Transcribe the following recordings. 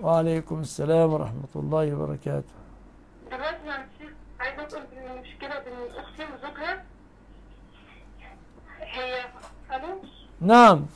وعليكم السلام ورحمة الله وبركاته دلوقتي يا شيخ عايزه اسال بين المشكله بين اختي وزوجها هي الو نعم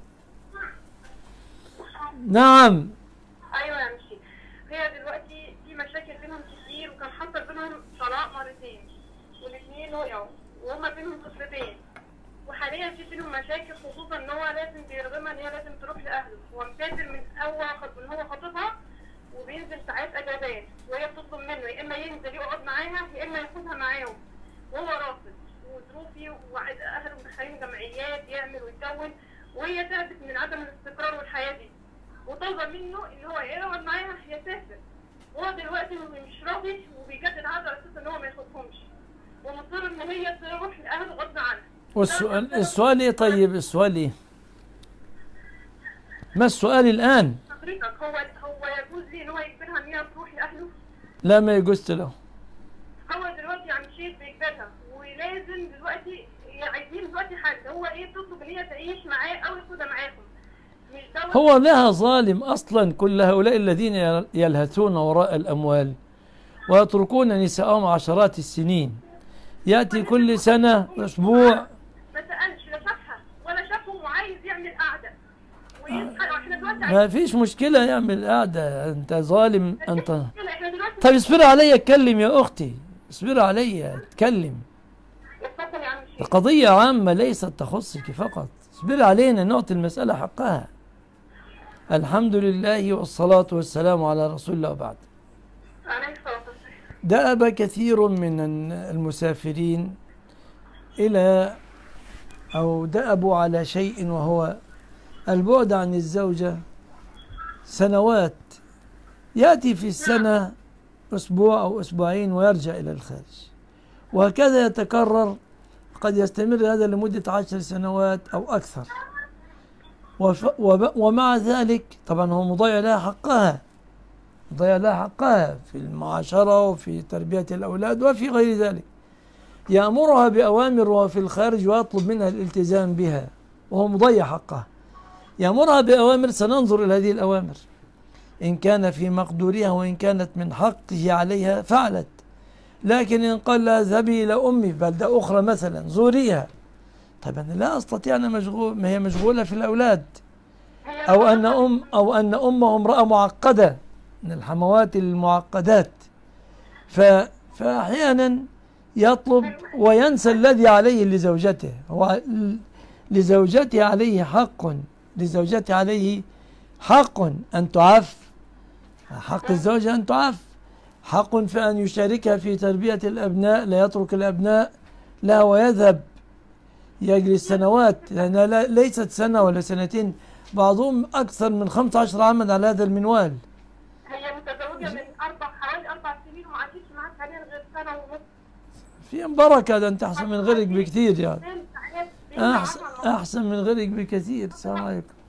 نعم ايوه يا مشي هي دلوقتي في مشاكل بينهم كتير وكان حصل بينهم طلاق مرتين والاثنين وقعوا وهما بينهم طفلتين وحاليا في بينهم مشاكل خصوصا ان هو لازم بيرغمها ان هي لازم تروح لاهله هو مسافر من اول خط من هو خطيبها وبينزل ساعات اجازات وهي بتطلب منه يا اما ينزل يقعد معاها يا اما ياخدها معاهم وهو رافض وظروفي وعايز اهله مدخلين جمعيات يعمل ويكون وهي تعبت من عدم الاستقرار والحياه دي وطالبه منه ان هو يا يقعد معاها يا يسافر وهو دلوقتي مش راضي وبيجدد عقد على اساس ان هو ما ياخدهمش ومصر ان هي تروح لاهله غصب عنها والسؤال السؤال ايه طيب السؤال ايه ما السؤال الآن حضرتك هو هو يجوز لي ان هو يجبرها ان هي تروح لاهله لا ما يجوز له هو دلوقتي عم شيخ بيجبرها ولازم دلوقتي عايزين دلوقتي حل هو ايه تطلب ان هي تعيش معاه او ياخدها معاهم مش دوت هو لها ظالم أصلا كل هؤلاء الذين يلهثون وراء الأموال ويتركون نساءهم عشرات السنين يأتي كل سنة أسبوع ما سالش لا شافها ولا شافه وعايز يعمل قعده ويسال احنا دلوقتي ما فيش مشكلة يعمل قاعدة أنت ظالم أنت عايزين احنا دلوقتي طيب اصبري عليا اتكلم يا أختي اصبري عليا اتكلم اتفضل يا عم شيخ قضية عامة ليست تخصك فقط اصبري علينا نعطي المسألة حقها الحمد لله والصلاة والسلام على رسول الله وبعد عليك الصلاه والسلام دأب كثير من المسافرين إلى أو دأبوا على شيء وهو البعد عن الزوجة سنوات يأتي في السنة أسبوع أو أسبوعين ويرجع إلى الخارج وهكذا يتكرر قد يستمر هذا لمدة عشر سنوات أو أكثر وف- وب- ومع ذلك طبعا هو مضيع لها حقها مضيع لها حقها في المعاشرة وفي تربية الأولاد وفي غير ذلك يأمرها بأوامر وهو في الخارج ويطلب منها الالتزام بها وهو مضيع حقها يأمرها بأوامر سننظر إلى هذه الأوامر إن كان في مقدورها وإن كانت من حقه عليها فعلت لكن إن قال لها اذهبي إلى أمي بلدة أخرى مثلا زوريها طيب أنا لا أستطيع أنا مشغول ما هي مشغولة في الأولاد هي أو أن أم أو أن أمه امرأة معقدة من الحموات المعقدات ف فأحيانا يطلب وينسى الذي عليه لزوجته هو ل- لزوجته عليه حق لزوجته عليه حق أن تعف حق الزوجة أن تعف حق في أن يشاركها في تربية الأبناء لا يترك الأبناء لا ويذهب يجلس سنوات لأنها لا- ليست سنة ولا سنتين بعضهم أكثر من 15 عاما على هذا المنوال هي متزوجه من اربع حوالي اربع سنين وما عاشتش معاه حاليا غير سنه ونص في بركة ده أنت أحسن من غيرك بكثير يعني ساعات بيجي أحسن, معاها أحسن من غيرك بكثير السلام عليكم